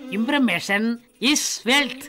இம்ப்ரமேஷன் is wealth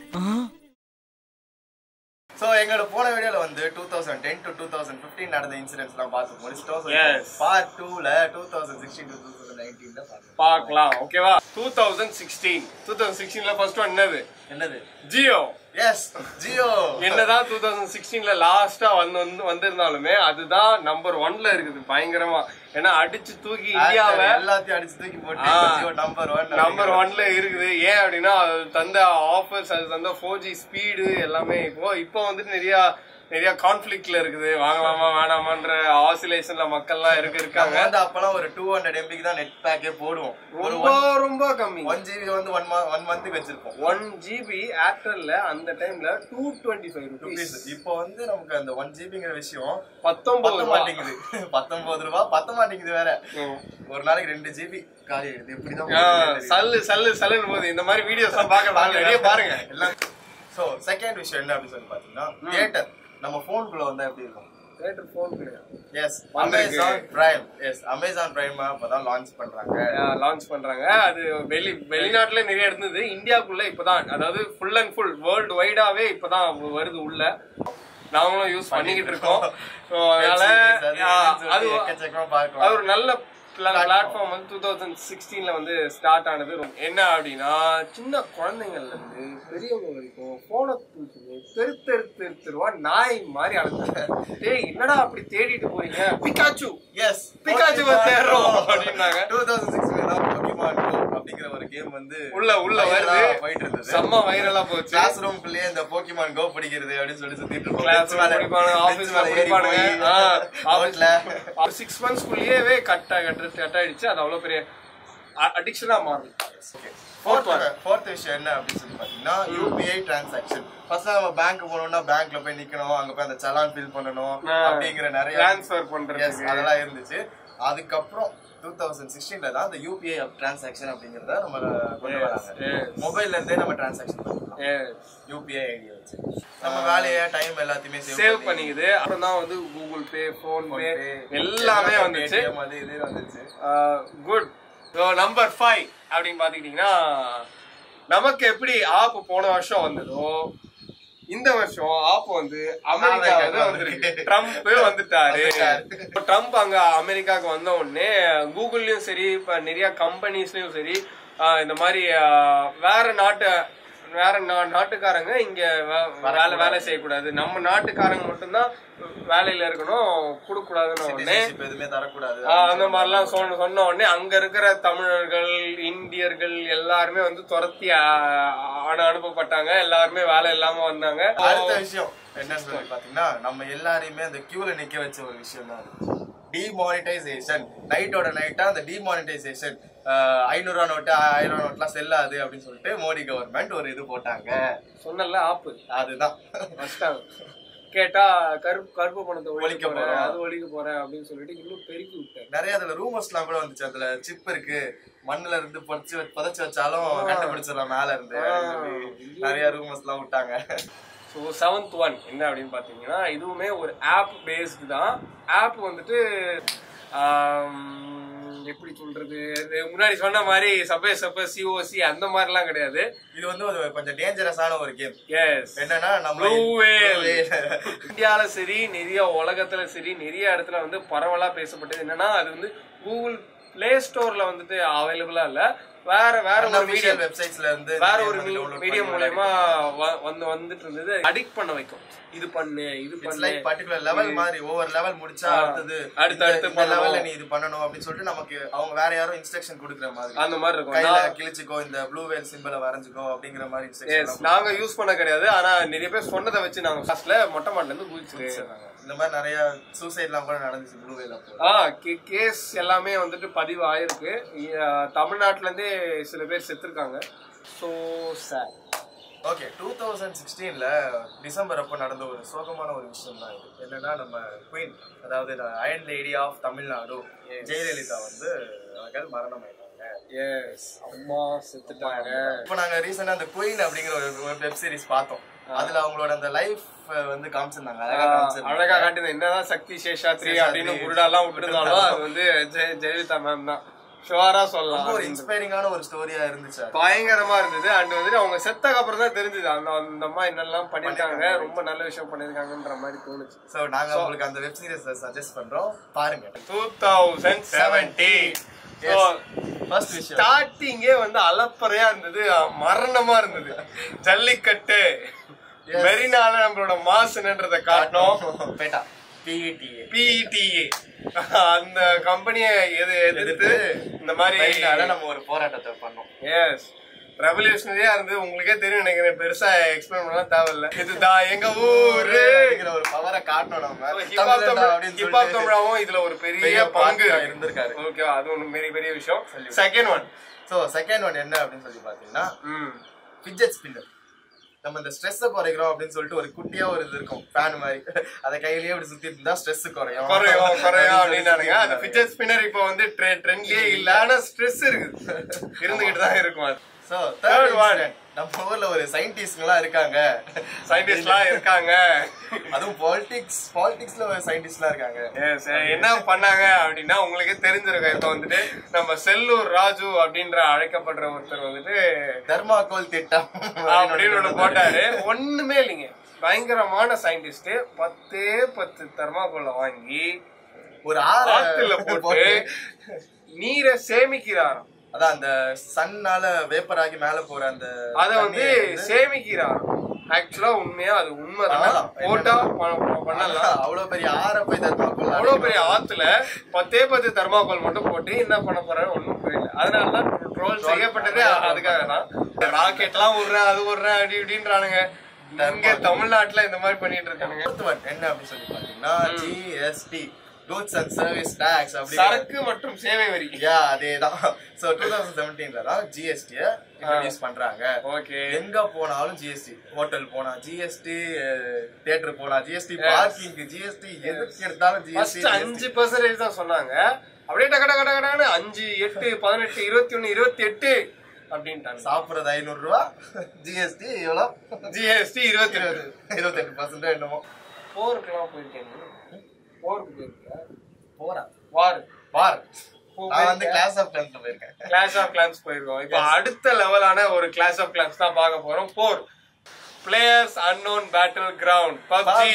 so எங்களோட போன வீடியோல வந்து two thousand ten to two thousand fifteen நடந்த இன்சிடென்ட்ஸ் எல்லாம் பார்த்து முடிச்சிட்டோம் Yes. பார்ட் டூல two thousand sixteen to two thousand நைன்டீன்ல பார்க்கலாம் பார்க்கலாம் ஓகேவா two thousand sixteen two thousand சிக்ஸ்டீன்ல ஃபர்ஸ்ட் ஒன் என்னது என்னது ஜியோ எஸ் ஜியோ என்னதான் டூ தௌசண்ட் சிக்ஸ்டீன்ல லாஸ்டா வந்து வந்து வந்திருந்தாலுமே அதுதான் நம்பர் ஒன்ல இருக்குது பயங்கரமா ஏன்னா அடிச்சு தூக்கி இந்தியாவை எல்லாத்தையும் அடிச்சு தூக்கி போட்டு ஆ. ஜியோ நம்பர் ஒன் நம்பர் ஒன்ல இருக்குது ஏன் அப்படின்னா அது தந்த ஆஃபர்ஸ் அது தந்த ஃபோர் ஜி ஸ்பீடு எல்லாமே இப்போ இப்போ வந்துட்டு நிறைய நிறைய கான்ஃபிளிக்ட்ல இருக்குது வாங்கலாமா வேணாமான்ற ஆசிலேஷன்ல மக்கள்லாம் இருக்க நம்ம இருக்காங்க வந்து அப்பெல்லாம் ஒரு டூ ஹண்ட்ரட் எம்பிக்கு தான் நெட் பேக்கே போடுவோம் ஒரு ரொம்ப ரொம்ப கம்மி ஒன் ஜிபி வந்து ஒன் ஒன் மந்த்துக்கு வச்சிருப்போம் ஒன் ஜிபி ஏர்டெல்ல அந்த டைம்ல டூ டுவெண்ட்டி ஃபைவ் ருபீஸ் இப்போ வந்து நமக்கு அந்த ஒன் ஜிபிங்கிற விஷயம் பத்தொன்பது பத்த ரூபாய் மாட்டேங்குது பத்தொன்பது ரூபா பத்த மாட்டேங்குது வேற ம். ஒரு நாளைக்கு ரெண்டு ஜிபி காலி ஆயிடுது எப்படிதான் ஆ, போகுதுன்னே தெரியல. சல்லு சல்லு சல்லுன்னு போகுது இந்த மாதிரி வீடியோஸ் எல்லாம் பார்க்கலாம் நிறைய பாருங்க எல்லாம் சோ செகண்ட் விஷயம் என்ன அப்படின்னு சொல்லி பாத்தீங்கன்னா தியேட்டர் நம்ம போனுக்குள்ள வந்தா எப்படி இருக்கும் தேட்டர் போன் கிடையாது எஸ் வந்திருக்கு. Amazon Prime yes Amazon Prime அப்பதான் லான்ச் பண்றாங்க லான்ச் பண்றாங்க அது வெளி வெளிநாட்டுல நிறைய இருந்தது இந்தியாக்குள்ள இப்பதான் அதாவது ஃபுல் அண்ட் ஃபுல் வேர்ல்டு வைடாவே இப்பதான் வருது உள்ள நாங்களும் யூஸ் பண்ணிக்கிட்டு இருக்கோம் So, அதனால ஆ, அது எக்கச்சக்கமா அது பார்க்கலாம் ஒரு நல்ல பிளாட்ஃபார்ம் வந்து டூ தௌசண்ட் சிக்ஸ்டீன்ல வந்து ஸ்டார்ட் ஆனது என்ன அப்படின்னா சின்ன குழந்தைங்கள்ல இருந்து பெரியவங்க வரைக்கும் போனை தூக்கி தெரு தெரு தெரு தெருவா நாய் மாதிரி அழைச்சாங்க டேய் என்னடா அப்படி தேடிட்டு போறீங்க பிகாச்சு எஸ் பிகாச்சுவை தேடுறோம் அப்படின்னாங்க டூ தௌசண்ட் சிக்ஸ்ல தான் போக்கிமான் கோ அப்படிங்கிற ஒரு கேம் வந்து உள்ள உள்ள viral ஆ வருது போயிட்டு இருந்தது செம்ம வைரலா போச்சு கிளாஸ் ரூம்குள்ளேயே இந்த போக்கிமான் கோ பிடிக்கிறது அப்படின்னு சொல்லி சுத்திட்டு இருப்போம் கிளாஸ் Bench மேல- படிப்பானுங்க bench ஆபீஸ்ல மேல ஏறி படிப்பானுங்க போய் ரோட்ல சிக்ஸ் மந்த்ஸ்க்குள்ளேயே கட் கட் கட் ஆயிடுச்சு அது அவ்வளவு பெரிய அடிக்ஷனா மாறுது ஃபோர்த் ஃபோர்த் விஷயம் என்ன அப்படின்னு சொல்லி பாத்தீங்கன்னா யூபிஐ டிரான்சாக்ஷன் ஃபர்ஸ்ட் நம்ம பேங்க் போனோம்னா பேங்க்ல போய் நிக்கணும் அங்க போய் அந்த சலான் ஃபில் பண்ணணும் ஆ. அப்படிங்கிற நிறைய ட்ரான்ஸ்ஃபர் Yes, பண்றதுக்கு அதெல்லாம் இருந்துச்சு அதுக்கப்புறம் டூ தௌசண்ட் சிக்ஸ்டீன்ல தான் அந்த யூபிஐ டிரான்சாக்ஷன் அப்படிங்கறத நம்ம கொண்டு வராங்க yes. மொபைல்ல இருந்தே நம்ம டிரான்சாக்ஷன் பண்ணிக்கலாம் யூபிஐ ஐடி வச்சு நம்ம வேலையை டைம் எல்லாத்தையுமே சேவ் பண்ணிக்குது அப்புறம் தான் வந்து கூகுள் பே போன் பே எல்லாமே வந்துச்சு ATM அது இது வந்துச்சு குட் ஸோ நம்பர் ஃபைவ் அப்படின்னு பார்த்துக்கிட்டிங்கன்னா நமக்கு எப்படி ஆப் போன வருஷம் வந்ததோ இந்த வருஷம் ஆப் வந்து அமெரிக்காவுக்கு வந்திருக்கு ட்ரம்ப் வந்துட்டாரு இப்போ ட்ரம்ப் அங்க அமெரிக்காவுக்கு வந்த உடனே கூகுள்லயும் சரி இப்ப நிறைய கம்பெனிஸ்லயும் சரி ஆஹ் இந்த மாதிரி ஆஹ் வேற நாட்டு வேற நா- நாட்டுக்காரங்க இங்க வே- வேலை வேலை செய்யக்கூடாது நம்ம நாட்டுக்காரங்க மட்டும்தான் வேலையில இருக்கணும் கொடுக்க கூடாதுன்னு உடனே Citizenship எதுவுமே தரக்கூடாது ஆஹ் அந்த மாதிரிலாம் சொன்ன சொன்ன உடனே அங்க இருக்கிற தமிழர்கள் இந்தியர்கள் எல்லாருமே வந்து துரத்தி ஆஹ், அனு- அனுப்பப்பட்டாங்க எல்லாருமே வேலை இல்லாம வந்தாங்க அடுத்த விஷயம் என்னன்னு சொல்லி பாத்தீங்கன்னா நம்ம எல்லாரையுமே அந்த கியூல நிக்க வச்ச ஒரு விஷயம் தான் அது டிமானிட்டைசேஷன் நைட்டோட நைட்டா அந்த டிமானிட்டைசேஷன் ஐநூறு ரூபா நோட்டு ஆயிரம் ரூபா நோட்லாம் செல்லாது அப்படின்னு சொல்லிட்டு மோடி கவர்மெண்ட் ஒரு இது போட்டாங்க சொன்னல ஆப்பு அதுதான் வச்சிட்டாங்க கேட்டா கருப்பு கருப்பு பணத்தை ஒழிக்க ஒழிக்க போறேன் போறோம். அது ஒழிக்க போறேன் அப்படின்னு சொல்லிட்டு இன்னும் பெருக்கி விட்டாங்க நிறைய அதுல ரூமர்ஸ்லாம் கூட வந்துச்சு அதுல சிப் இருக்கு மண்ணுல இருந்து புதைச்சு வ- புதைச்சு வச்சாலும் கண்டுபிடிச்சிடலாம் மேல இருந்து அப்படின்னு சொல்லி நிறைய ரூமர்ஸ் எல்லாம் விட்டாங்க ஸோ செவன்த் ஒன் என்ன அப்படின்னு பார்த்தீங்கன்னா இதுவுமே ஒரு ஆப் பேஸ்டு தான் ஆப் வந்துட்டு ஆம், எப்படி சொல்றது இது முன்னாடி சொன்ன மாதிரி சப்பே சப்ப சிஓசி அந்த மாதிரிலாம் கிடையாது இது வந்து ஒரு கொஞ்சம் டேஞ்சரஸான ஒரு கேம் எஸ் என்னன்னா நம்ம Blue whale. Blue whale. இந்தியால சரி நிறைய உலகத்துல சரி நிறைய இடத்துல வந்து பரவலா பேசப்பட்டது என்னன்னா அது வந்து கூகுள் பிளே ஸ்டோர்ல வந்துட்டு அவைலபிளா இல்ல வேற வேற ஒரு Unofficial மீடியம் websites ல இருந்து வேற game ஒரு வந்து download மீடியம் பண்ணி மூலயமா வ- வந்து வந்துட்டு இருந்தது அடிக்ட் பண்ண வைக்கும் இது பண்ணு இது It's பண்ணு like particular level மாதிரி ஒவ்வொரு லெவல் முடிச்சா ஆ. அடுத்தது அடுத்து இந்த- அடுத்து இந்த பண்ணணும். லெவல்ல நீ இது பண்ணணும் அப்படின்னு சொல்லிட்டு நமக்கு அவங்க வேற யாரும் இன்ஸ்ட்ரக்ஷன் கொடுக்குற மாதிரி அந்த மாதிரி இருக்கும் கையில நான்- கிழிச்சுக்கோ இந்த ப்ளூ வேல் சிம்பிள வரைஞ்சுக்கோ அப்படிங்கிற மாதிரி yes, இன்ஸ்ட்ரக்ஷன் நாங்க யூஸ் பண்ண கிடையாது ஆனா நிறைய பேர் சொன்னதை வச்சு நாங்க ஃபர்ஸ்ட்ல மொட்டை மாடல இருந்து குதிச்சு இந்த மாதிரி நிறைய சூசைட்லாம் கூட நடந்துச்சு ப்ளூ வேல் அப்போ ஆ கேஸ் எல்லாமே வந்துட்டு பதிவு ஆயிருக்கு இ- தமிழ்நாட்டுல இருந்தே சில பேர் செத்துருக்காங்க so sir okay two thousand சிக்ஸ்டீன்ல டிசம்பர் அப்போ நடந்த ஒரு சோகமான ஒரு விஷயம் தான் இது என்னன்னா நம்ம குயின் அதாவது iron lady of Tamil Nadu Jayalalithaa வந்து அவர்கள் மரணம் ஆயிட்டாங்க எஸ் அம்மா செத்துட்டாங்க இப்போ நாங்க ரீசெண்டா அந்த குயின் அப்படிங்கிற ஒரு வெப் சீரிஸ் பார்த்தோம் அதுல அவங்களோட அந்த லைஃப் வந்து காமிச்சிருந்தாங்க அழகா ஆ, காமிச்சிருந்தாங்க அழகா காட்டுது என்னதான் சக்தி சேஷாத்ரி சேஷாத்ரி அப்படின்னு குருடாலாம் விட்டுருந்தாலும் அது வந்து ஜெய- ஜெயலலிதா மேம் தான் ஷுவரா ரொம்ப சொல்லலாம் ஒரு இன்ஸ்பைரிங்கான ஒரு ஸ்டோரியா இருந்துச்சு அது. பயங்கரமா இருந்தது அண்ட் வந்துட்டு அவங்க செத்தக்கு அப்புறம் தான் தெரிஞ்சது அந்த அந்த அம்மா என்னெல்லாம் பண்ணிருக்காங்க ரொம்ப நல்ல விஷயம் பண்ணிருக்காங்கன்ற மாதிரி தோணுச்சு சோ நாங்க உங்களுக்கு அந்த வெப் சீரிஸ் சஜஸ்ட் பண்றோம் பாருங்க டூ தௌசண்ட் செவன்டீன் ஃபர்ஸ்ட் விஷயம் ஸ்டார்டிங்கே வந்து அலப்பறையா இருந்தது மரணமா இருந்தது ஜல்லிக்கட்டு மெரினால நம்மளோட மாசுன்றத காட்டணும் பேட்டா பிஇடிஏ பிஇடிஏ அந்த கம்பெனியை எது எதிர்த்து இந்த மாதிரி மெரினால நம்ம ஒரு போராட்டத்தை பண்ணோம் எஸ் ரெவல்யூஷனரியா இருந்து உங்களுக்கே தெரியும் நினைக்கிறேன் பெருசா எக்ஸ்பிளைன் பண்ணலாம் தேவையில்ல இதுதான் எங்க ஊரு அப்படிங்கிற ஒரு பவரை காட்டணும் நம்ம ஹிப்ஹாப் தமிழன்டா தமிழ் அப்படின்னு ஹிப்ஹாப் சொல்லிட்டு தமிழாவும் இதுல ஒரு பெரிய பெரிய பங்கு part-ஆ இருந்திருக்காரு. ஓகேவா அது ஒண்ணு பெரிய பெரிய விஷயம் second one so second one என்ன அப்படின்னு சொல்லி பாத்தீங்கன்னா ம் ஃபிட்ஜெட் ஸ்பின்னர் நம்ம இந்த ஸ்ட்ரெஸ்ஸை குறைக்கிறோம் அப்படின்னு சொல்லிட்டு ஒரு குட்டியா ஒரு இது இருக்கும் ஃபேன் மாதிரி அதை கையிலேயே இப்படி சுத்தி இருந்தா ஸ்ட்ரெஸ் குறையும் குறையும் குறையும் அப்படின்னானுங்க அந்த அப்படின்னு ஃபிட்ஜெட் ஸ்பின்னர் இப்போ வந்து ட்ரெண்ட்லயே இல்ல ஆனா ஸ்ட்ரெஸ் இருக்குது இருந்துகிட்டு தான் இருக்கும் அது so Third third one. One நம்ம ஊர்ல ஒரு சயின்டிஸ்ட்லாம் இருக்காங்க சயின்டிஸ்ட்லாம் இருக்காங்க அதுவும் பாலிடிக்ஸ் பாலிடிக்ஸ்ல ஒரு சயின்டிஸ்ட்லாம் இருக்காங்க Yes, என்ன பண்ணாங்க அப்படின்னா உங்களுக்கே தெரிஞ்சிருக்கும் இப்ப வந்துட்டு நம்ம செல்லூர் ராஜு அப்படின்ற அழைக்கப்படுற ஒருத்தர் வந்துட்டு தர்மாகோல் திட்டம் அப்படின்னு ஒண்ணு போட்டாரு ஒண்ணுமே இல்லைங்க பயங்கரமான சயின்டிஸ்ட் பத்தே பத்து தர்மாக்கோலை வாங்கி ஒரு ஆறு ஆத்துல போட்டு நீரை சேமிக்கிறாராம் அதான் அந்த சன்னால வேப்பர் ஆகி மேல போற அந்த அத வந்து தண்ணியை சேமிக்கிறாராம் ஆக்சுவலா உண்மையா அது உண்மைதான் பண்ணலாம். போட்டா ப- பண்ணலாம் அவ்வளவு பெரிய ஆற போய் தர்மாகோல் அவ்வளவு பெரிய ஆத்துல பத்தே பத்து தர்மாக்கோல் மட்டும் போட்டு என்ன பண்ண போறாரு ஒண்ணும் புரியல அதனாலதான் ட்ரோல் செய்யப்பட்டதே அதுக்காக தான் ராக்கெட் எல்லாம் விடுறேன் அது விடுறேன் அப்படி இப்படின்றானுங்க இங்க தமிழ்நாட்டுல இந்த மாதிரி பண்ணிட்டு இருக்கானுங்க Fourth one என்ன அப்படின்னு சொல்லி பாத்தீங்கன்னா GST goods and service tax அப்படி சரக்கு மற்றும் சேவை வரி யா அதேதான் சோ டூ தௌசண்ட் செவன்டீன்ல தான் ஜிஎஸ்டிய இன்ட்ரடியூஸ் பண்றாங்க ஓகே எங்க போனாலும் ஜிஎஸ்டி ஹோட்டல் போனா ஜிஎஸ்டி தியேட்டர் போனா ஜிஎஸ்டி பார்க்கிங் ஜிஎஸ்டி எதுக்கு எடுத்தாலும் ஃபர்ஸ்ட் ஜிஎஸ்டி அஞ்சு பர்சன்டேஜ் தான் சொன்னாங்க அப்படியே டக டக டக டகன்னு அஞ்சு எட்டு பதினெட்டு இருபத்தி ஒண்ணு இருபத்தி எட்டு அப்படின்ட்டாங்க சாப்பிடுறது ஐநூறு ரூபா ஜிஎஸ்டி எவ்வளவு ஜிஎஸ்டி இருபத்தி இருபது இருபது இருபத்தெட்டு பர்சன்ட் என்னமோ போருக்குலாம் போயிருக்கேன் போருக்கு போயிருக்கேன் போறா வார் பார் போ- நான் வந்து கிளாஸ் ஆஃப் கிளாஸ்ல போயிருக்கேன் கிளாஸ் ஆஃப் கிளான்ஸ் போயிருக்கோம் இப்போ அடுத்த லெவலான ஒரு கிளாஸ் ஆஃப் கிளான்ஸ் தான் பார்க்க போறோம் போர் players unknown battleground PUBG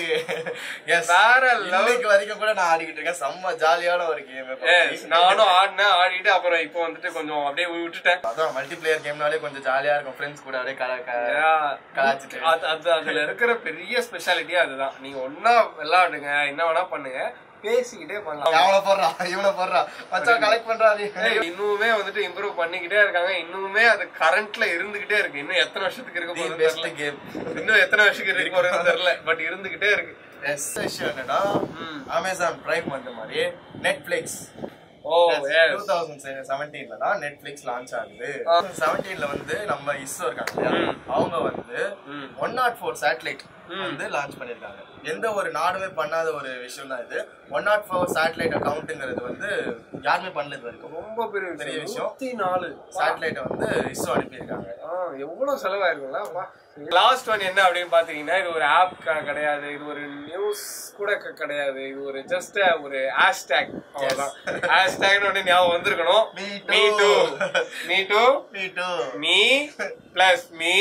yes வேற level. இன்னைக்கு வரைக்கும் கூட நான் ஆடிக்கிட்டு இருக்கேன் செம்ம ஜாலியான ஒரு கேம் நானும் ஆடினேன் ஆடிட்டு அப்புறம் இப்போ வந்துட்டு கொஞ்சம் அப்படியே விட்டுட்டேன் அதான் மல்டி பிளேயர் கேம்னாலே கொஞ்சம் ஜாலியா இருக்கும் ஃப்ரெண்ட்ஸ் கூட அப்படியே கல க- Yeah. கலாச்சிட்டு. அது அது அதுல இருக்கிற பெரிய ஸ்பெஷாலிட்டியே அதுதான் நீங்க ஒன்னா விளையாடுங்க என்ன வேணா பண்ணுங்க பேசிக்கிட்டே பண்ணலாம் அவனை போடுறா இவனை போடுறா மச்சான் கலெக்ட் பண்றாரு ஏய், இன்னுமே வந்துட்டு இம்ப்ரூவ் பண்ணிக்கிட்டே இருக்காங்க இன்னுமே அது கரண்ட்ல இருந்துகிட்டே இருக்கு இன்னும் எத்தனை வருஷத்துக்கு இருக்க தி போகுதுன்னு பெஸ்ட் தெரியல கேம் இன்னும் எத்தனை வருஷத்துக்கு இருக்க போறதுன்னு தெரியல பட் இருந்துகிட்டே இருக்கு பெஸ்ட் விஷயம் என்னன்னா அமேசான் பிரைம் வந்த மாதிரி நெட்ஃபிளிக்ஸ் ஓ டூ தௌசண்ட் செவன்டீன்ல தான் நெட்ஃபிளிக்ஸ் லான்ச் ஆகுது செவன்டீன்ல வந்து நம்ம இஸ்ரோ இருக்காங்க இல்லையா? அவங்க வந்து ஒன் நாட் ஃபோர் சேட்டலைட் வந்து லான்ச் பண்ணிருக்காங்க எந்த ஒரு நாடுமே பண்ணாத ஒரு விஷயம் தான் இது ஒன் நாட் ஃபோர் சேட்டலைட் அக்கௌண்ட்ங்கிறது வந்து யாருமே பண்ணல இது வரைக்கும் ரொம்ப பெரிய பெரிய விஷயம் விஷயம். நூத்தி நாலு சேட்டலைட்டை வந்து இஸ்ரோ அனுப்பியிருக்காங்க ஆ, எவ்வளவு செலவாயிருக்கும்ல லாஸ்ட் ஒன் என்ன அப்படின்னு பாத்தீங்கன்னா இது ஒரு ஆப் கிடையாது இது ஒரு நியூஸ் கூட க- கிடையாது இது ஒரு ஜஸ்ட் ஒரு ஹேஷ்டேக் அவ்வளவுதான் ஹேஷ்டேக்னு உடனே ஞாபகம் வந்திருக்கணும் Me me too. Too me too Me too. Me plus me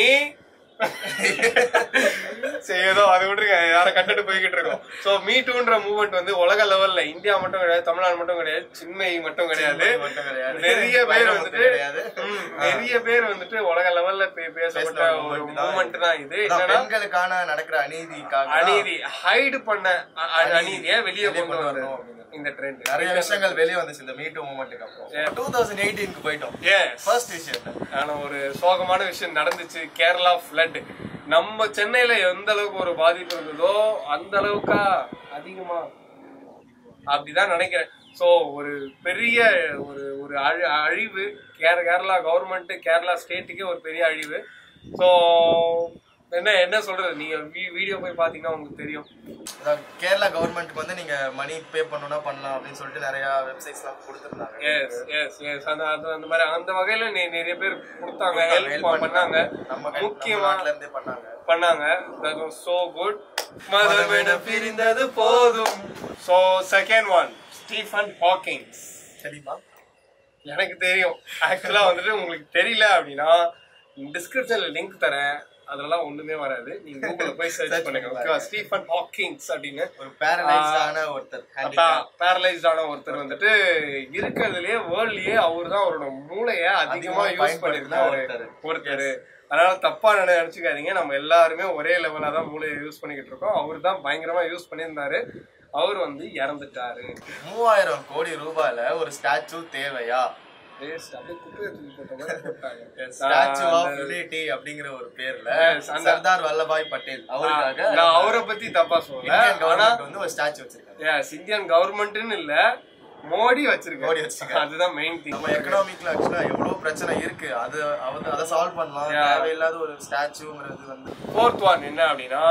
சரி ஏதோ அதை விட்டுருங்க யார கண்டுட்டு போய்கிட்டு இருக்கோம் சோ மீ டூன்ற மூவ்மெண்ட் வந்து உலக லெவல்ல இந்தியா மட்டும் கிடையாது தமிழ்நாடு மட்டும் கிடையாது சின்மை மட்டும் கிடையாது சின்மை மட்டும் கிடையாது. நிறைய பேர் வைரமுத்து வந்துட்டு கிடையாது. ம், நிறைய பேர் வந்துட்டு உலக லெவல்ல பே- பேசப்பட்ட பேசின ஒரு movement தான் மூமெண்ட் தான் இது அதான் என்னன்னா பெண்களுக்கான நடக்கிற அநீதிக்காக தான் அநீதி ஹைடு பண்ண அ- அ- அநீதியை வெளியே வெளியே கொண்டு கொண்டு வரணும் வரணும். இந்த ட்ரெண்ட் நிறைய விஷயங்கள் வெளியே வந்துச்சு இந்த மீட்டு மூமெண்ட்டுக்கு அப்புறம் டூ தௌசண்ட் எயிட்டீனுக்கு போயிட்டோம் எஸ் ஃபர்ஸ்ட் விஷயம் என்ன? ஆனா ஒரு சோகமான விஷயம் நடந்துச்சு கேரளா ஃப்ளட் நம்ம சென்னையில எந்த அளவுக்கு ஒரு பாதிப்பு இருந்ததோ அந்த அளவுக்கா அதிகமா அப்படிதான் நினைக்கிறேன் சோ ஒரு பெரிய ஒரு ஒரு அழி- அழிவு கேர கேரளா கவர்மெண்ட் கேரளா ஸ்டேட்டுக்கே ஒரு பெரிய அழிவு சோ என்ன என்ன சொல்றது நீங்க வீடியோ போய் பாத்தீங்கன்னா உங்களுக்கு தெரியும் அதான் கேரளா கவர்மெண்ட்க்கு வந்து நீங்க மணி பே பண்ணணும்னா பண்ணலாம் அப்படின்னு சொல்லிட்டு நிறைய வெப்சைட்ஸ் எல்லாம் கொடுத்துருந்தாங்க எஸ் எஸ் எஸ் அந்த அது அந்த மாதிரி அந்த வகையில நெ- நிறைய பேர் கொடுத்தாங்க help ஹெல்ப் பண்ணாங்க நம்ம கை- நம்ம முக்கியமா நாட்டுல இருந்தே பண்ணாங்க பண்ணாங்க that was so good மதமென பிரிந்தது போதும் so second one Stephen Hawkings தெரியுமா எனக்கு தெரியும் ஆக்சுவலா வந்துட்டு உங்களுக்கு தெரியல அப்படின்னா டிஸ்கிரிப்ஷன்ல லிங்க் தரேன் அதெல்லாம் ஒண்ணுமே வராது நீங்க கூகுள்ல போய் சர்ச் Search பண்ணுங்க பண்ணுங்க. ஓகேவா ஸ்டீஃபன் ஹாக்கிங்ஸ் அப்படின்னு ஒரு பேரலைஸ்டான ஒருத்தர் handicap. பேரலைஸ்டான ஒருத்தர் வந்துட்டு இருக்கிறதுலயே வேர்ல்ட்லயே அவர் தான் அவரோட மூளைய அதிகமா அதிகமா யூஸ் பயன்படுத்தின பண்ணிருக்காரு ஒருத்தர். ஒருத்தர் அதனால தப்பா நினை- நினைச்சுக்காதீங்க நம்ம எல்லாருமே ஒரே லெவலா தான் மூளையை யூஸ் பண்ணிக்கிட்டு இருக்கோம் அவர் தான் பயங்கரமா யூஸ் பண்ணியிருந்தாரு அவர் வந்து இறந்துட்டாரு மூவாயிரம் கோடி ரூபாயில ஒரு ஸ்டாச்சு தேவையா Yes, அப்படியே குப்பையை தூக்கி போட்ட மாதிரி போட்டாங்க. ஸ்டாச்சு ஆஃப் அந்த- யூனிட்டி அப்படிங்கிற ஒரு பேர்ல Yes, அந்த- சர்தார் வல்லபாய் பட்டேல் அவருக்காக நான் அவரை பத்தி தப்பா சொல்லல இந்தியன் ஆனா கவர்மெண்ட் வந்து ஒரு ஸ்டாச்சு வச்சிருக்காங்க yes, இந்தியன் கவர்மெண்ட்னு இல்ல மோடி வச்சிருக்காரு மோடி வச்சிருக்காரு. அதுதான் மெயின் திங் நம்ம எக்கனாமிக்ல ஆக்சுவலா எவ்வளவு பிரச்சனை இருக்கு அது அது அதை சால்வ் பண்ணலாம் Yeah. தேவையில்லாத ஒரு ஸ்டாச்சுங்கிறது வந்து ஃபோர்த் ஒன் என்ன அப்படின்னா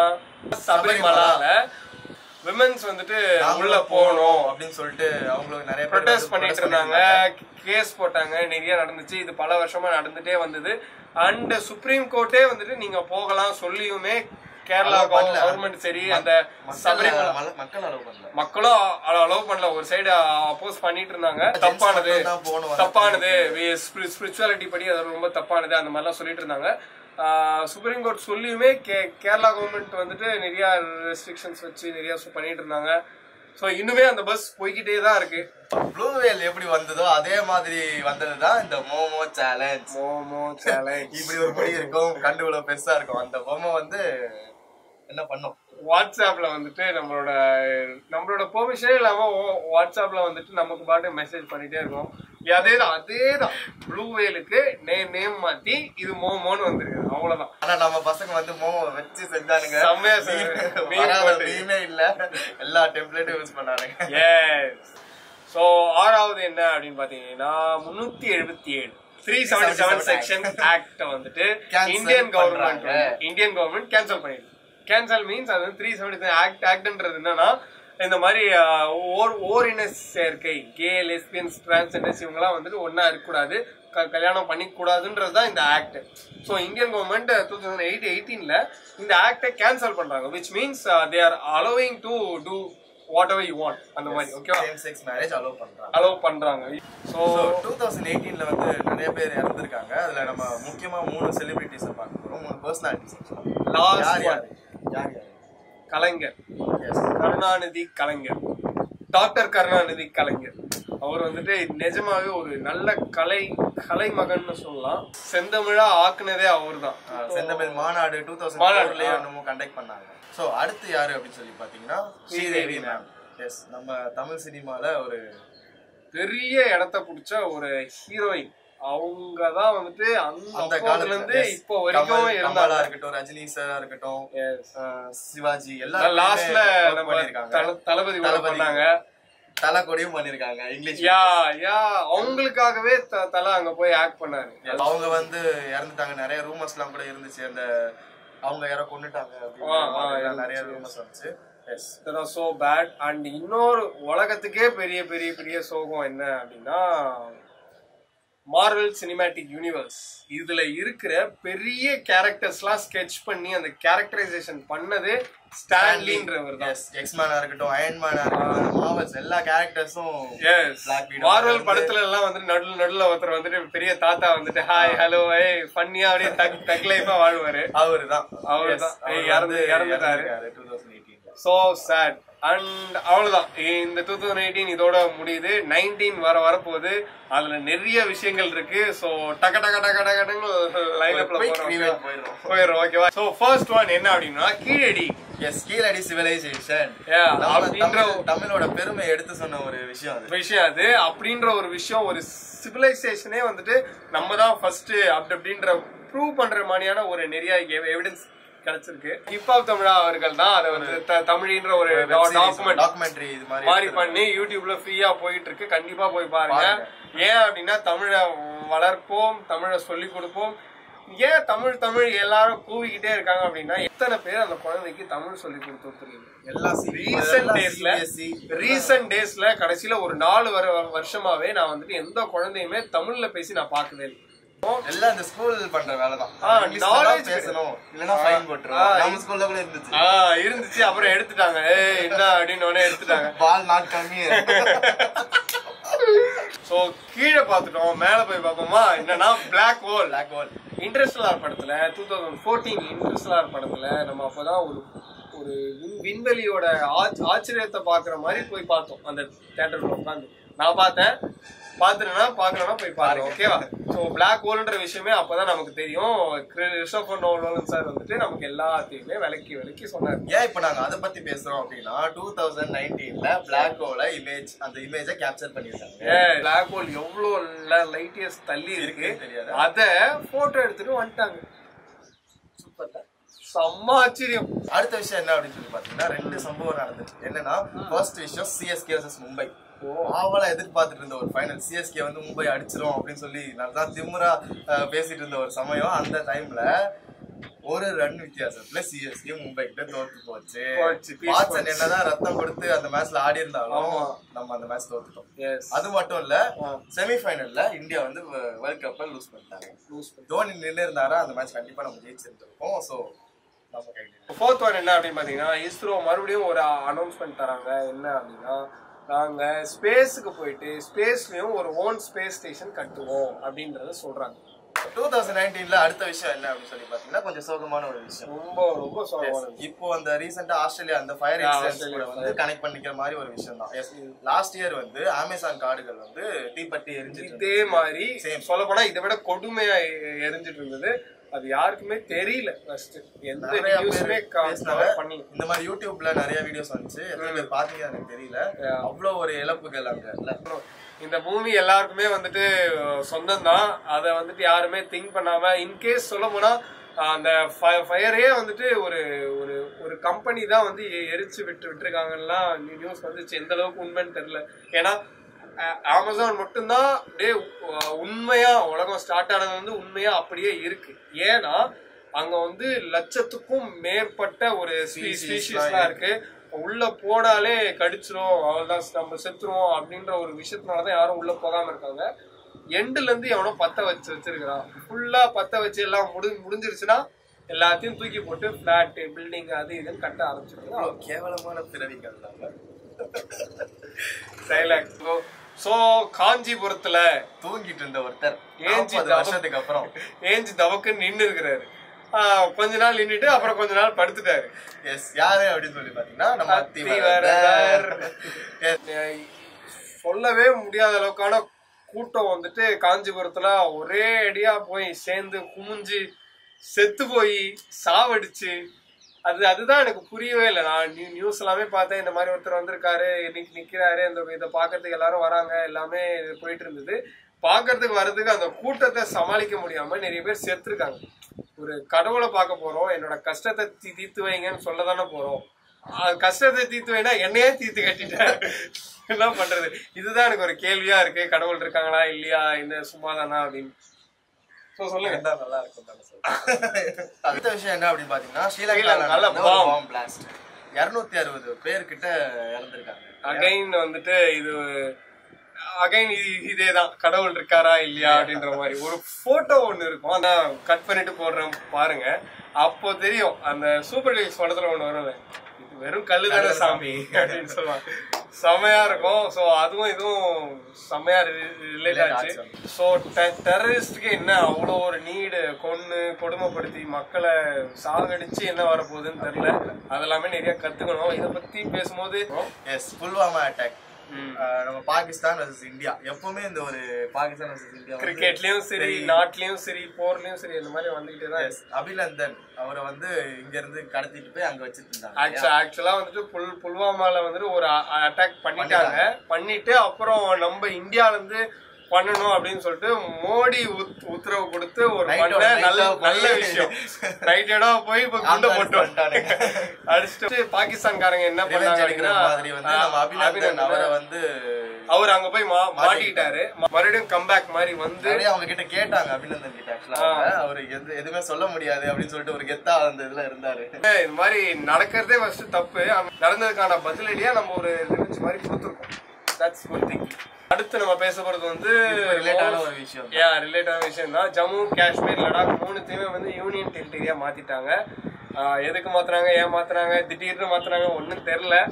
சபரிமலால விமென்ஸ் வந்துட்டு நாங்களும் உள்ள போகணும் அப்படின்னு சொல்லிட்டு அவங்களுக்கு நிறைய பேர் ப்ரொடெஸ்ட் வந்து பண்ணிட்டு protest இருந்தாங்க பண்ணிட்டு கேஸ் போட்டாங்க நிறைய நடந்துச்சு இது பல வருஷமா நடந்துட்டே வந்தது அண்ட் சுப்ரீம் கோர்ட்டே வந்துட்டு நீங்க போகலாம் சொல்லியுமே கேரளா Allow பண்ணல. கவர்மெண்ட் சரி அந்த மக்கள் சபரிமலை மல- மக்கள் அளவு பண்ணல மக்களும் அலோவ் பண்ணல ஒரு சைடு அப்போஸ் பண்ணிட்டு இருந்தாங்க தப்பானது மட்டும் தான் போகணும். தப்பானது ஸ்பிரிச்சுவாலிட்டி படி அது ரொம்ப தப்பானது அந்த மாதிரிலாம் சொல்லிட்டு இருந்தாங்க சுப்ரீம் கோர்ட் சொல்லியுமே கே- கேரளா கவர்மெண்ட் வந்துட்டு நிறைய ரெஸ்ட்ரிக்ஷன்ஸ் வச்சு நிறைய சு- பண்ணிட்டு இருந்தாங்க ஸோ இன்னுமே அந்த பஸ் போய்கிட்டே தான் இருக்கு ப்ளூ வேல் எப்படி வந்ததோ அதே மாதிரி வந்ததுதான் இந்த மோமோ சேலஞ்ச் மோமோ சேலஞ்ச் இப்படி ஒரு படி இருக்கும் கண்டு இவ்வளவு பெருசா இருக்கும் அந்த பொம்மை வந்து என்ன பண்ணும் வாட்ஸ்அப்ல வந்துட்டு நம்மளோட நம்மளோட பெர்மிஷனே இல்லாம வா- வாட்ஸ்அப்ல வந்துட்டு நமக்கு பாட்டு மெசேஜ் பண்ணிட்டே இருக்கோம் அதேதான் அதேதான் ப்ளூ வேலுக்கு நேம் நேம் மாத்தி இது மோமோன்னு வந்திருக்கு அவ்வளவுதான் ஆனா நம்ம பசங்க வந்து மோமோ வச்சு செஞ்சானுங்க செம்மையா செஞ்சு- meme வராத போட்டு. meme ஏ இல்ல எல்லா டெம்ப்ளேட்டும் யூஸ் பண்ணானுங்க எஸ் ஸோ ஆறாவது என்ன அப்படின்னு பாத்தீங்கன்னா முன்னூத்தி எழுபத்தி ஏழு three seventy seven section act வந்துட்டு Cancel இந்தியன் கவர்மெண்ட் பண்றாங்க. இந்தியன் கவர்மெண்ட் கேன்சல் பண்ணிடுது கேன்சல் மீன்ஸ் அது த்ரீ செவன்டி ஆக்ட் ஆக்ட்ன்றது என்னன்னா இந்த மாதிரி ஆஹ், ஓர் ஓரின சேர்க்கை கே லெஸ்பியன்ஸ் டிரான்ஸ்ஜெண்டர்ஸ் இவங்கலாம் வந்துட்டு ஒண்ணா இருக்கக்கூடாது க- கல்யாணம் பண்ணிக்கூடாதுன்றது தான் இந்த act so Indian government two thousand eight எயிட்டீன்ல இந்த ஆக்டை கேன்சல் பண்றாங்க which means they are allowing to do whatever you want அந்த மாதிரி ஓகேவா சேம் செக்ஸ் மேரேஜ் அலோவ் பண்றாங்க அலோவ் பண்றாங்க ஸோ டூ தௌசண்ட் எயிட்டீன்ல வந்து நிறைய பேர் இறந்துருக்காங்க அதுல நம்ம முக்கியமா மூணு செலிபிரிட்டிஸ் பார்க்க போறோம் மூணு பர்சனாலிட்டிஸ் லாஸ்ட் யார் ஒன் யார் யார் யார் கலைஞர் Yes. கருணாநிதி கலைஞர் டாக்டர் கருணாநிதி கலைஞர் அவர் வந்துட்டு நிஜமாவே ஒரு நல்ல கலை கலை மகன்னு சொல்லலாம் செந்தமிழா ஆக்குனதே அவர்தான் ஆஹ் செந்தமிழ் மாநாடு டூ தௌசண்ட் மாநாடு, ஃபோர்லயே ஆ. என்னமோ கண்டக்ட் பண்ணாங்க சோ அடுத்து யாரு அப்படின்னு சொல்லி பாத்தீங்கன்னா ஸ்ரீதேவி மேம் எஸ் நம்ம தமிழ் சினிமால ஒரு பெரிய இடத்த பிடிச்ச ஒரு ஹீரோயின் அவங்க தான் வந்துட்டு அந்த அந்த அப்போதுல காலத்துல இருந்து yes. இப்போ வரைக்கும் கமல், கமலா இருந்தாங்க இருக்கட்டும் ரஜினி சாரா இருக்கட்டும் Yes. ஆஹ் சிவாஜி எல்லாரும் லாஸ்ட்ல நம்ம பண்ணிருக்காங்க தல- தளபதி கூட தளபதி. பண்ணாங்க தலை கொடியும் பண்ணிருக்காங்க இங்கிலீஷ் யா யா அவங்களுக்காகவே த- தல அங்க போய் ஆக்ட் பண்ணாரு அவங்க வந்து இறந்துட்டாங்க நிறைய ரூமர்ஸ் எல்லாம் கூட இருந்துச்சு அந்த அவங்க யாரோ கொண்டுட்டாங்க ஆ, ஆ, அப்படின்னு நிறைய இருந்துச்சு. ரூமர்ஸ் வந்துச்சு எஸ் சோ பேட் அண்ட் இன்னொரு உலகத்துக்கே பெரிய பெரிய பெரிய சோகம் என்ன அப்படின்னா மார்வல் சினிமேட்டிக் யூனிவர்ஸ் இதுல இருக்கிற பெரிய கேரக்டர்ஸ்லாம் ஸ்கெட்ச் பண்ணி அந்த கேரக்டரைசேஷன் பண்ணது ஸ்டான்லின்றவர் தான் எஸ் எக்ஸ்மேனா இருக்கட்டும் அயன்மேனா இருக்கட்டும் மாவல்ஸ் எல்லா கேரக்டர்ஸும் எஸ் Black Widow மார்வல் வந்து- படத்துல எல்லாம் வந்துட்டு நடுல நடுல ஒருத்தர் வந்துட்டு பெரிய தாத்தா வந்துட்டு ஹாய் ஹலோ ஏய் ஃபன்னியா அப்படியே தக் தக் லைஃபா வாழ்வாரு அவருதான் அவருதான். Yes, அவர் ஏய், இறந்து- வந்து இறந்துட்டாரு. இறந்துட்டாரு 2018 ல. சோ சேட் அண்ட் அவ்வளவுதான் இந்த டூ தௌசண்ட் எயிட்டீன் இதோட முடியுது நைன்டீன் வர வரப்போகுது அதுல நிறைய விஷயங்கள் இருக்கு சோ டக டக டக டகன்னு லைன் அப்ல quick போறோம் review okay-வா? போயிடுறோம். போயிடுறோம் ஓகேவா சோ ஃபர்ஸ்ட் ஒன் என்ன அப்படின்னா Keeladi Yes, Keeladi civilization Yeah, அப்படின்ற- தமிழோட பெருமை எடுத்து சொன்ன ஒரு விஷயம் அது விஷயம் அது அப்படின்ற ஒரு விஷயம் ஒரு சிவிலைசேஷனே வந்துட்டு நம்ம தான் ஃபர்ஸ்ட் அப்படி அப்படின்ற ப்ரூவ் பண்ற மாதிரியான ஒரு நிறைய எவிடன்ஸ் கிடைச்சிருக்கு ஹிப்ஹாப் தமிழா அவர்கள் தான் அதை வந்து த- தமிழின்ற ஒரு டாக்குமெண்ட் டாக்குமெண்ட்ரி இது மாதிரி மாதிரி எடுத்து- பண்ணி யூடியூப்ல ஃப்ரீயா போயிட்டு இருக்கு கண்டிப்பா போய் பாருங்க பாருங்க. ஏன் அப்படின்னா தமிழை வளர்ப்போம் தமிழை சொல்லி கொடுப்போம் ஏன் தமிழ் தமிழ் எல்லாரும் கூவிக்கிட்டே இருக்காங்க அப்படின்னா எத்தனை பேர் அந்த குழந்தைக்கு தமிழ் சொல்லி கொடுத்துருக்கீங்க எல்லாம் ரீசெண்ட் டேஸ்ல CBSE, ரீசெண்ட் டேஸ்ல கடைசியில ஒரு நாலு வர வருஷமாவே நான் வந்துட்டு எந்த குழந்தையுமே தமிழ்ல பேசி நான் பார்க்கவே இல்லை எல்லாம் இந்த ஸ்கூல் பண்ற வேலை தான் ஆ, இங்கிலீஷ்ல தான் knowledge பேசணும் இல்லனா ஃபைன் போட்டுருவோம் ஆ, நம்ம ஸ்கூல்ல கூட இருந்துச்சு ஆஹ் இருந்துச்சு அப்புறம் எடுத்துட்டாங்க ஏய் என்ன அப்படின்னு உடனே எடுத்துட்டாங்க பால் நாட் கம்மி ஸோ கீழே பார்த்துட்டோம் மேலே போய் பார்ப்போமா என்னன்னா black hole black hole interstellar படத்துல டூ தௌசண்ட் ஃபோர்டீன் இன்டர்ஸ்டலார் படத்துல நம்ம அப்பதான் ஒரு ஒரு விண்- விண்வெளியோட ஆச்- ஆச்சரியத்தை பாக்குற மாதிரி போய் பார்த்தோம் அந்த தேட்டர்ல உட்காந்து நான் பார்த்தேன் பாத்துனா பாக்கலன்னா போய் பாருங்க ஓகேவா ஸோ பிளாக் ஹோல்ன்ற விஷயமே அப்பதான் நமக்கு தெரியும் கிறிஸ்டோபர் நோலன் சார் வந்துட்டு நமக்கு எல்லாத்தையுமே விளக்கி விளக்கி சொன்னாரு ஏன் இப்ப நாங்க அதை பத்தி பேசுறோம் அப்படின்னா டூ தௌசண்ட் நைன்டீன்ல பிளாக் ஹோல இமேஜ் அந்த இமேஜை கேப்சர் பண்ணிருக்காங்க பிளாக் ஹோல் எவ்வளவு லைட் இயர்ஸ் தள்ளி இருக்கு இருக்குன்னு தெரியாது. அத போட்டோ எடுத்துட்டு வந்துட்டாங்க சூப்பர்ல செம்ம ஆச்சரியம் அடுத்த விஷயம் என்ன அப்படின்னு சொல்லி பாத்தீங்கன்னா ரெண்டு சம்பவம் நடந்துச்சு என்னன்னா ஃபர்ஸ்ட் விஷயம் சிஎஸ்கே vs மும்பை ஆவலா எதிர்பார்த்துட்டு இருந்த ஒரு ஃபைனல் சிஎஸ்கே வந்து மும்பை அடிச்சிரும் அப்படின்னு சொல்லி நல்லா திமுறா அஹ், பேசிட்டு இருந்த ஒரு சமயம் அந்த டைம்ல ஒரு ரன் வித்தியாசத்துல சிஎஸ்கே மும்பை கிட்ட தோத்து போச்சு போச்சு, peace வாட்சன் போச்சு. என்னதான் ரத்தம் கொடுத்து அந்த மேட்ச்ல ஆடி இருந்தாலும் ஆமா. நம்ம அந்த மேட்ச் தோத்துட்டோம் எஸ் அது மட்டும் இல்ல செமிஃபைனல்ல இந்தியா வந்து வேர்ல்ட் கப்பை லூஸ் பண்ணிட்டாங்க தோனி நின்று இருந்தாரா அந்த மேட்ச் கண்டிப்பா நம்ம ஜெயிச்சிருந்திருப்போம் சோ நம்ம கையில் ஃபோர்த் ஒன் என்ன அப்படின்னு பாத்தீங்கன்னா இஸ்ரோ மறுபடியும் ஒரு அனௌன்ஸ்மெண்ட் தராங்க என்ன அப்படின்னா நாங்க ஸ்பேஸுக்கு போயிட்டு ஸ்பேஸ்லயும் ஒரு ஓன் ஸ்பேஸ் ஸ்டேஷன் கட்டுவோம் அப்படின்றத சொல்றாங்க டூ தௌசண்ட் நைன்டீன்ல அடுத்த விஷயம் என்ன அப்படின்னு சொல்லி பாத்தீங்கன்னா கொஞ்சம் சோகமான ஒரு விஷயம் ரொம்ப ரொம்ப சொல்லுவாங்க இப்போ அந்த ரீசெண்டா ஆஸ்திரேலியா அந்த ஃபயர் Yeah, இன்சிடென்ட்ஸ் Australia கூட வந்து கனெக்ட் பண்ணிக்கிற மாதிரி ஒரு விஷயம் தான் லாஸ்ட் இயர் வந்து அமேசான் காடுகள் வந்து தீப்பற்றி எரிஞ்சிட்டு இதே மாதிரி Same. சொல்ல போனா இதை விட கொடுமையா எ- எரிஞ்சிட்டு இருந்தது அது யாருக்குமே தெரியல ஃபர்ஸ்ட் எந்த நிறைய நியூஸுமே பேர் பேசினாங்க. பண்ணி இந்த மாதிரி யூடியூப்ல நிறைய வீடியோஸ் வந்துச்சு எத்தனை பேர் பாத்தீங்க எனக்கு தெரியல அவ்வளவு ஒரு இழப்புகள் அங்க இல்ல இந்த பூமி எல்லாருக்குமே வந்துட்டு சொந்தம் தான் அதை வந்துட்டு யாருமே திங்க் பண்ணாம இன்கேஸ் சொல்ல போனா அஹ், அந்த ஃபயரே வந்துட்டு ஒரு ஒரு ஒரு கம்பெனி தான் வந்து எ- எரிச்சு விட்டு விட்டுருக்காங்கலாம் நியூஸ் வந்துச்சு எந்த அளவுக்கு உண்மைன்னு தெரியல ஏன்னா அமேசான் மட்டும்தான் அப்படியே உ- உண்மையா உலகம் ஸ்டார்ட் ஆனது வந்து உண்மையா அப்படியே இருக்கு ஏன்னா அங்க வந்து லட்சத்துக்கும் மேற்பட்ட ஒரு ஸ்பீஷிஸ்லாம் இருக்கு உள்ள போனாலே கடிச்சிரும் அவ்வளவுதான் நம்ம செத்துருவோம் அப்படின்ற ஒரு விஷயத்தினாலதான் யாரும் உள்ள போகாம இருக்காங்க எண்டுல இருந்து எவனோ பத்த வச்சு வச்சிருக்கிறான் ஃபுல்லா பத்த வச்சு எல்லாம் முடி முடிஞ்சிருச்சுன்னா எல்லாத்தையும் தூக்கி போட்டு பிளாட் பில்டிங் அது இதுன்னு கட்ட ஆரம்பிச்சிருக்காங்க அவ்வளவு கேவலமான பிறவிகள் தான் டைலாக் சோ காஞ்சிபுரத்துல தூங்கிட்டு இருந்த ஒருத்தர் ஏஞ்சி 40 தவ- வருஷத்துக்கு அப்புறம் ஏஞ்சி தவக்குன்னு நின்னு இருக்கிறாரு ஆஹ் கொஞ்ச நாள் நின்னுட்டு அப்புறம் கொஞ்ச நாள் படுத்துட்டாரு எஸ் யாரு அப்படின்னு சொல்லி பாத்தீங்கன்னா நம்ம அத்திவரதர். அத்திவரதர் Yes. அஹ் சொல்லவே முடியாத அளவுக்கான கூட்டம் வந்துட்டு காஞ்சிபுரத்துல ஒரே அடியா போய் சேர்ந்து குமிஞ்சு செத்து போய் சாவடிச்சு அது அதுதான் எனக்கு புரியவே இல்லை நான் நியூ நியூஸ் எல்லாமே பார்த்தேன் இந்த மாதிரி ஒருத்தர் வந்திருக்காரு இன்னைக்கு நிக்கிறாரு இந்த இதை பார்க்கறதுக்கு எல்லாரும் வராங்க எல்லாமே போயிட்டு இருந்தது பார்க்கறதுக்கு வர்றதுக்கு அந்த கூட்டத்தை சமாளிக்க முடியாம நிறைய பேர் செத்துருக்காங்க ஒரு கடவுளை பார்க்க போறோம் என்னோட கஷ்டத்தை தீ- தீர்த்து வைங்கன்னு சொல்ல தானே போறோம் அது கஷ்டத்தை தீர்த்து வைனா என்னையே தீர்த்து கட்டிட்டேன் என்ன பண்றது இதுதான் எனக்கு ஒரு கேள்வியா இருக்கு கடவுள் இருக்காங்களா இல்லையா என்ன சும்மாதானா அப்படின்னு சோ சொல்லுங்க இருந்தா நல்லா இருக்கும் தானே சொல்றேன். அடுத்த விஷயம் என்ன அப்படின்னு பாத்தீங்கன்னா ஸ்ரீலங்கால ஸ்ரீலங்கால bomb. பாம் பிளாஸ்ட் இருநூத்தி அறுபது பேர் கிட்ட இறந்திருக்காங்க அகைன் வந்துட்டு இது அகைன் இதேதான் கடவுள் இருக்காரா இல்லையா அப்படின்ற மாதிரி ஒரு போட்டோ ஒண்ணு இருக்கும் ஆனா கட் பண்ணிட்டு போடுறேன் பாருங்க அப்போ தெரியும் அந்த சூப்பர் டீல்ஸ் படத்துல ஒண்ணு வருவேன் இது வெறும் கல்லு தானே சாமி அப்படின்னு சொல்லுவாங்க செமையா இருக்கும் சோ அதுவும் இதுவும் செமையா ரிலேட் ஆச்சு சோ டெரரிஸ்டுக்கு என்ன அவ்வளோ ஒரு நீடு கொன்னு கொடுமைப்படுத்தி மக்களை சாகடிச்சு என்ன வரப்போகுதுன்னு தெரியல அதெல்லாமே நிறைய கத்துக்கணும் இதை பத்தி பேசும்போது எஸ் புல்வாமா அட்டாக் நம்ம பாகிஸ்தான் வர்சஸ் இந்தியா எப்பவுமே இந்த ஒரு பாகிஸ்தான் வர்சஸ் இந்தியா வந்து கிரிக்கெட்லயும் சரி நாட்டிலயும் சரி போர்லயும் சரி இந்த மாதிரி வந்துகிட்டே தான் yes, அபிநந்தன் அவரை வந்து இங்க இருந்து கடத்திட்டு போய் அங்க வச்சிட்டு இருந்தாங்க ஆக்சுவலா ஆக்சுவலா வந்துட்டு புல் புல்வாமால வந்துட்டு ஒரு அட்டாக் பண்ணிட்டாங்க பண்ணிட்டு அப்புறம் நம்ம இந்தியால இருந்து பண்ணணும் அப்படின்னு சொல்லிட்டு மோடி உத்- உத்தரவு கொடுத்து ஒரு Night பண்ண ஓட night நல்ல ஆ போய் நல்ல விஷயம் நைட்டடா போய் இப்ப குண்டை ஆமா, போட்டு பண்ணிட்டானுங்க. அடிச்சுட்டு பாகிஸ்தான்காரங்க என்ன Revenge எடுக்கிற பண்ணாங்கன்னா மாதிரி வந்து நம்ம அபிநந்தன் அவரை வந்து அவர் அங்க போய் மா- மாட்டிக்கிட்டாரு மறுபடியும் கம்பேக் மாதிரி வந்து நிறைய அவங்க கிட்ட கேட்டாங்க அபிநந்தன் கிட்ட ஆக்சுவலா அவரு எது எதுவுமே சொல்ல முடியாது அப்படின்னு சொல்லிட்டு ஒரு கெத்தா அந்த இதுல இருந்தாரு இது மாதிரி நடக்கிறதே ஃபர்ஸ்ட் தப்பு அங்க நடந்ததுக்கான பதிலடியா நம்ம ஒரு ரிவெஞ்ச் மாதிரி கொடுத்துருக்கோம் தட்ஸ் குட் திங் அடுத்து நம்ம பேச போறது வந்து ரிலேட்டான ஒரு விஷயம் யா ரிலேட்டான விஷயம் தான் ஜம்மு காஷ்மீர் லடாக் மூணுத்தையுமே வந்து யூனியன் டெரிட்டரியா மாத்திட்டாங்க ஆஹ் எதுக்கு மாத்துறாங்க ஏன் மாத்துறாங்க திடீர்னு மாத்துறாங்க ஒண்ணும் தெரியல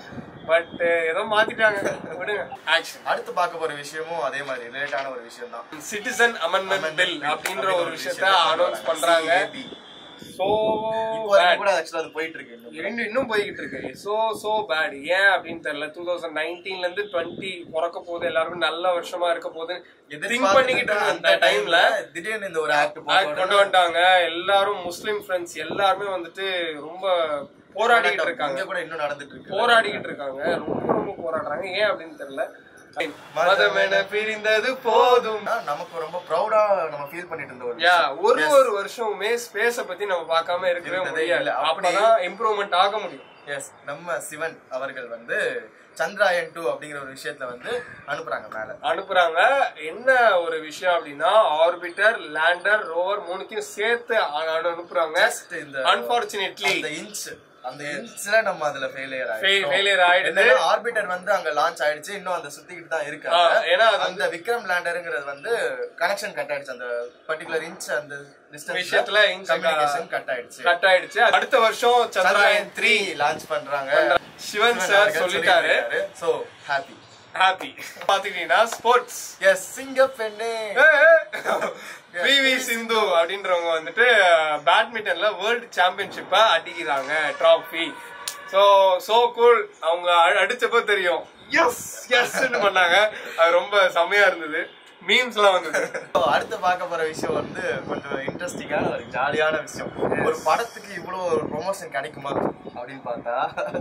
பட் ஏதோ மாத்திட்டாங்க விடுங்க ஆக்ஷன் அடுத்து பார்க்க போற விஷயமும் அதே மாதிரி ரிலேட்டான ஒரு விஷயம் தான் சிட்டிசன் அமெண்ட்மெண்ட் பில் அப்படின்ற ஒரு விஷயத்த அனௌன்ஸ் பண்றாங்க சோ இப்போ வரைக்கும் கூட ஆக்சுவலா அது போயிட்டு இருக்கு இன்னும். இன்னும் இன்னும் போய்கிட்டு இருக்கு சோ சோ பேட் ஏன் அப்படின்னு தெரியல டூ தௌசண்ட் நைன்டீன்ல இருந்து டுவெண்ட்டி பிறக்க போகுது எல்லாருக்கும் நல்ல வருஷமா இருக்க போகுது திங்க் பண்ணிக்கிட்டு இருந்த அந்த டைம்ல திடீர்னு இந்த ஒரு ஆக்ட் ஆக்ட் கொண்டு வந்துட்டாங்க எல்லாரும் முஸ்லிம் ஃப்ரெண்ட்ஸ் எல்லாருமே வந்துட்டு ரொம்ப போராடிக்கிட்டு இருக்காங்க இங்க கூட இன்னும் நடந்துட்டு இருக்கு போராடிக்கிட்டு இருக்காங்க ரொம்ப ரொம்ப போராடுறாங்க ஏன் அப்படின்னு தெரியல மதமென பிரிந்தது போதும் ஆனா, நமக்கு ரொம்ப ப்ரௌடா நம்ம ஃபீல் பண்ணிட்டு இருந்த ஒரு யா விஷயம். ஒரு ஒரு வருஷமுமே ஸ்பேஸ பத்தி நம்ம பார்க்காம இருக்கவே இருந்ததே முடியல இல்ல. அப்படி- அப்பதான் இம்ப்ரூவ்மெண்ட் ஆக முடியும் எஸ் நம்ம சிவன் அவர்கள் வந்து சந்திராயன் டூ அப்படிங்கிற ஒரு விஷயத்துல வந்து அனுப்புறாங்க மேல அனுப்புறாங்க என்ன ஒரு விஷயம் அப்படின்னா ஆர்பிட்டர் லேண்டர் ரோவர் மூணுத்தையும் சேர்த்து அ- அனுப்புறாங்க Just இந்த அன்பார்ச்சுனேட்லி அந்த இன்ச் அந்த இன்ச்ல நம்ம அதுல ஃபெயிலியர் failure ஆயிடுது. என்னன்னா ஆர்பிட்டர் வந்து அங்க லான்ச் ஆயிடுச்சு இன்னும் அந்த சுத்திக்கிட்டு தான் இருக்கு ஆ, அங்க. ஏன்னா அது அந்த விக்ரம் லேண்டருங்கிறது வந்து கனெக்ஷன் கட் ஆயிடுச்சு அந்த பர்டிகுலர் இன்ச் அந்த டிஸ்டன்ஸ் விஷயத்துல inch கம்யூனிகேஷன் கட் ஆயிடுச்சு கட் ஆயிடுச்சு அடுத்த வருஷம் சந்திராயன் சந்திராயன் த்ரீ லான்ச் பண்றாங்க சிவன் சார் சொல்லிட்டாரு சோ ஹாப்பி ஹாப்பி பாத்துக்கிட்டீங்கன்னா ஸ்போர்ட்ஸ் எஸ் சிங்க பெண்ணே பிவி சிந்து அப்படின்றவங்க வந்துட்டு பேட்மிண்டன்ல வேர்ல்டு சாம்பியன்ஷிப்ப அடிக்கிறாங்க ட்ராஃபி சோ சோ கூல் அவங்க அ- அடிச்சப்ப தெரியும் எஸ் எஸ் பண்ணாங்க அது ரொம்ப செமையா இருந்தது மீம்ஸ் எல்லாம் வந்தது So, அடுத்து பார்க்க போற விஷயம் வந்து கொஞ்சம் இன்ட்ரெஸ்டிங்கான ஒரு ஜாலியான விஷயம் ஒரு படத்துக்கு இவ்வளவு ஒரு ப்ரொமோஷன் கிடைக்குமா அப்படின்னு பார்த்தா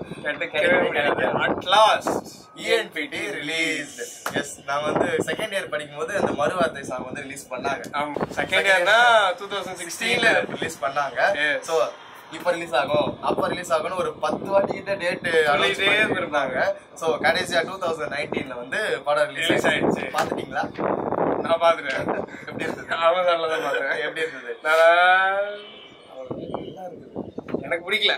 at last ENPT release yes நான் வந்து செகண்ட் இயர் படிக்கும்போது அந்த மறுவார்த்தை சாங் வந்து ரிலீஸ் பண்ணாங்க செகண்ட் இயர்னா டூ தௌசண்ட் சிக்ஸ்டீன்ல ரிலீஸ் பண்ணாங்க Yes. சோ இப்ப ரிலீஸ் ஆகும் அப்ப ரிலீஸ் ஆகும்னு ஒரு பத்து வாட்டி கிட்ட டேட் சொல்லிட்டே இருந்தாங்க சோ கடைசியா டூ தௌசண்ட் நைன்டீன்ல வந்து படம் ரிலீஸ் Release ஆயிடுச்சு. பாத்துட்டீங்களா நான் பாத்துட்டேன் எப்படி இருந்தது அமேசான்ல தான் பாத்தேன் எப்படி இருந்தது நான் எனக்கு பிடிக்கல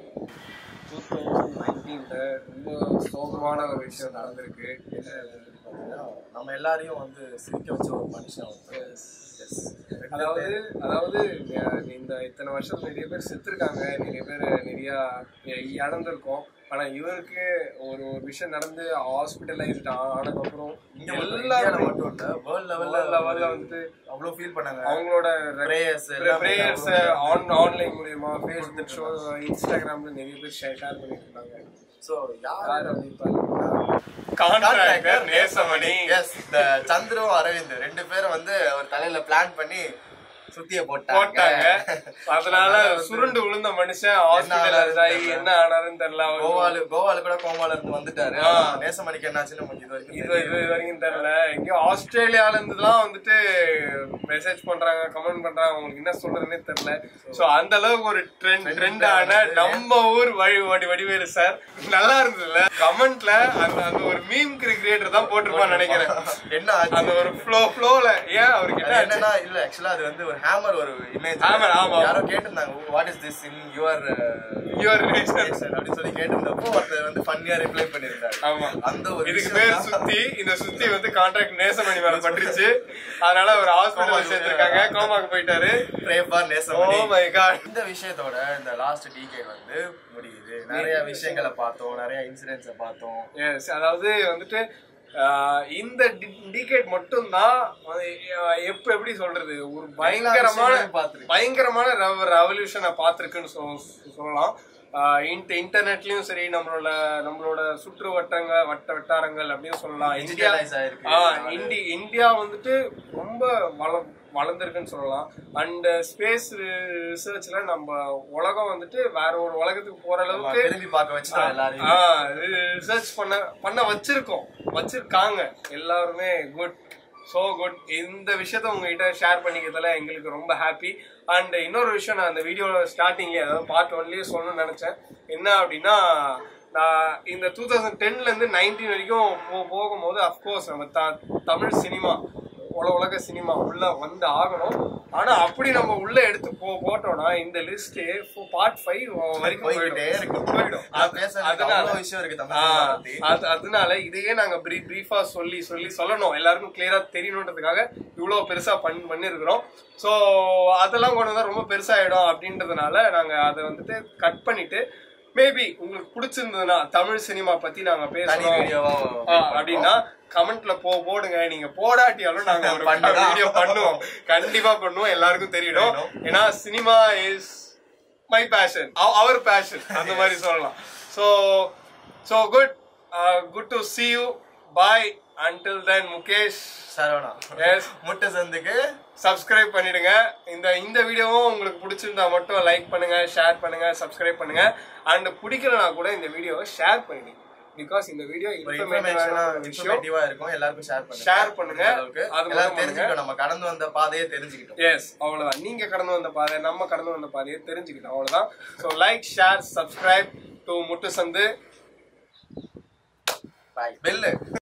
டூ தௌசண்ட் நைன்டீன்ல ரொம்ப சோகமான ஒரு விஷயம் நடந்திருக்கு பாத்தீங்கன்னா, நம்ம எல்லாரையும் வந்து சிரிக்க வச்ச ஒரு மனுஷன் வந்து Yes. அதாவது அதாவது அஹ், இந்த இத்தனை வருஷத்துல நிறைய பேர் செத்துருக்காங்க நிறைய பேர் நிறைய இ- இழந்திருக்கோம் ஆனா இவருக்கு ஒரு ஒரு விஷயம் நடந்து ஹாஸ்பிட்டலைஸ்ட் ஆனதுக்கப்புறம் இங்க மட்டும் இந்தியால எல்லாரும் மட்டும் இல்ல வேர்ல்ட் லெவல்ல World level ல வந்து அவ்வளவு ஃபீல் பண்ணாங்க அவங்களோட Prayers பிரேயர்ஸ் எல்லாமே ஆன் ஆன்லைன் மூலியமா ஃபேஸ்புக் ஷோ இன்ஸ்டாகிராம்ல நிறைய பேர் ஷேர் பண்ணிட்டு இருந்தாங்க சோ யார் யார் அப்படின்னு பாத்தீங்கன்னா கான்ட்ராக்டர் நேசமணி எஸ் இந்த சந்துரு அரவிந்த் ரெண்டு பேரும் வந்து ஒரு தலையில பிளான் பண்ணி சுத்திய போட்டாங்க போட்டாங்க அதனால சுருண்டு விழுந்த மனுஷன் ஹாஸ்பிட்டல் ஆகி என்ன ஆனாருன்னு தெரியல அவரு கோவாலு கோவால கூட கோமால இருந்து வந்துட்டாரு ஆ. நேசமணிக்கு என்னாச்சுன்னு நமக்கு இது வரைக்கும் இது இது வரைக்கும் தெரியல எங்கேயோ ஆஸ்திரேலியால இருந்துலாம் வந்துட்டு மெசேஜ் பண்றாங்க கமெண்ட் பண்றாங்க உங்களுக்கு என்ன சொல்றதுன்னே தெரியல சோ அந்த அளவுக்கு ஒரு ட்ரெண்ட் ட்ரெண்ட் ஆன நம்ம ஊர் வழி வடி வடிவேலு சார் நல்லா இருந்ததுல கமெண்ட்ல அந்த அந்த ஒரு மீம் கிரியேட்டர் தான் போட்டிருப்பான்னு நினைக்கிறேன் என்ன ஆச்சு அந்த ஒரு ஃப்ளோ ஃப்ளோல ஏன் அவருக்கு என்ன அது ஆச்சு? என்னன்னா இல்ல ஆக்சுவலா அது வந்து ஒரு ஹேமர் ஒரு இமேஜ் Hammer, ஆமா. யாரோ கேட்டிருந்தாங்க what is this in your Your relation. அப்படின்னு சொல்லி கேட்டிருந்தப்போ ஒருத்தர் வந்து ஃபன்னியா ரிப்ளை பண்ணிருந்தாரு ஆமா அந்த ஒரு இதுக்கு விஷயம் பேர் தான் சுத்தி இந்த சுத்தி வந்து கான்ட்ராக்ட் நேசமணி மேல பட்டுருச்சு அதனால ஒரு ஹாஸ்பிட்டல் சேர்த்திருக்காங்க கோமாக்கு போயிட்டாரு Pray for oh Nesamani my god இந்த விஷயத்தோட இந்த லாஸ்ட் டிகேட் வந்து முடியுது நிறைய விஷயங்களை பார்த்தோம் நிறைய இன்சிடென்ட்ஸை பார்த்தோம் எஸ் அதாவது வந்துட்டு ஆஹ், இந்த டிகேட் மட்டும்தான் எப்ப எப்படி சொல்றது ஒரு பயங்கரமான விஷயங்களையும் பார்த்திருக்கு. பயங்கரமான ரெவல்யூஷனை பார்த்துருக்குன்னு சொல்லலாம் ஆஹ், இன்ட- இன்டர்நெட்லயும் சரி நம்மளோட நம்மளோட சுற்று வட்டங்க வட்ட வட்டாரங்கள் அப்படின்னு சொல்லலாம் இந்தியா Digitalize ஆயிருக்கு. ஆஹ், இந்தி இந்தியா வந்துட்டு ரொம்ப வள வளர்ந்துருக்குன்னு சொல்லலாம் அண்ட் ஸ்பேஸ் ரிசர்ச்ல நம்ம உலகம் வந்துட்டு வேற ஒரு உலகத்துக்கு போற அளவுக்கு திரும்பி பார்க்க வச்சுட்டோம் எல்லாரையும் ரிசர்ச் பண்ண பண்ண வச்சிருக்கோம் வச்சிருக்காங்க எல்லாருமே குட் சோ குட் இந்த விஷயத்த உங்ககிட்ட ஷேர் பண்ணிக்கிறதுல எங்களுக்கு ரொம்ப ஹாப்பி அண்ட் இன்னொரு விஷயம் நான் அந்த வீடியோல ஸ்டார்டிங்லேயே அதாவது பார்ட் ஒன்லயே சொல்லணும்னு நினைச்சேன் என்ன அப்படின்னா நான் இந்த டூ தௌசண்ட் டென்ல இருந்து நைன்டீன் வரைக்கும் போ- போகும்போது அஃப்கோர்ஸ் நம்ம த- தமிழ் சினிமா உல உலக சினிமா உள்ள வந்து ஆகணும் ஆனா அப்படி நம்ம உள்ள எடுத்து போ போட்டோம்னா இந்த லிஸ்ட் பார்ட் ஃபைவ் வரைக்கும் போய்கிட்டே போயிடும். இருக்கு போயிடும் நான் பேசுறதுக்கு அதனால அவ்வளவு விஷயம் இருக்கு தமிழ் ஆ, சினிமா பத்தி. அது- அதனால இதையே நாங்க பிரீஃபா சொல்லி சொல்லி சொல்லணும் எல்லாருக்கும் கிளியரா தெரியணுன்றதுக்காக இவ்வளவு பெருசா பண் பண்ணிருக்கிறோம் சோ அதெல்லாம் கொண்டு வந்தா ரொம்ப பெருசாயிடும் அப்படின்றதுனால நாங்க அதை வந்துட்டு கட் பண்ணிட்டு மேபி உங்களுக்கு பிடிச்சிருந்ததுன்னா தமிழ் சினிமா பத்தி நாங்க தனி பேசணும் வீடியோவா ஆ, அப்படின்னா கமெண்ட்ல போ போடுங்க நீங்க போடாட்டியாலும் நாங்க ஒரு பண்ணுதான். வீடியோ பண்ணுவோம் கண்டிப்பா பண்ணுவோம் எல்லாருக்கும் தெரியணும் ஏன்னா சினிமா இஸ் மை பேஷன் அவர் பேஷன் அந்த மாதிரி சொல்லலாம் so so good good to see you bye until then Mukesh Saravana S முட்டை சந்துக்கு சப்ஸ்கிரைப் பண்ணிடுங்க இந்த இந்த வீடியோவும் உங்களுக்கு பிடிச்சிருந்தா மட்டும் லைக் பண்ணுங்க ஷேர் பண்ணுங்க சப்ஸ்கிரைப் பண்ணுங்க அண்ட் பிடிக்கலனா கூட இந்த வீடியோவை ஷேர் பண்ணிடுங்க பிகாஸ் இந்த வீடியோ ஒரு இன்ஃபர்மேட்டிவான இன்ஃபர்மேஷனா விஷயம் இன்ஃபர்மேட்டிவா இருக்கும் எல்லாருக்கும் ஷேர் பண்ணுங்க Share பண்ணுங்க. அளவுக்கு அது மட்டும் எல்லாரும் பண்ணுங்க. தெரிஞ்சுக்கிட்டோம் நம்ம கடந்து வந்த பாதையை தெரிஞ்சுக்கிட்டோம் எஸ் அவ்வளவுதான் நீங்க கடந்து வந்த பாதை நம்ம கடந்து வந்த பாதையை தெரிஞ்சுக்கிட்டோம் அவ்வளவுதான் so like share subscribe to Muttu Sandhu bye bell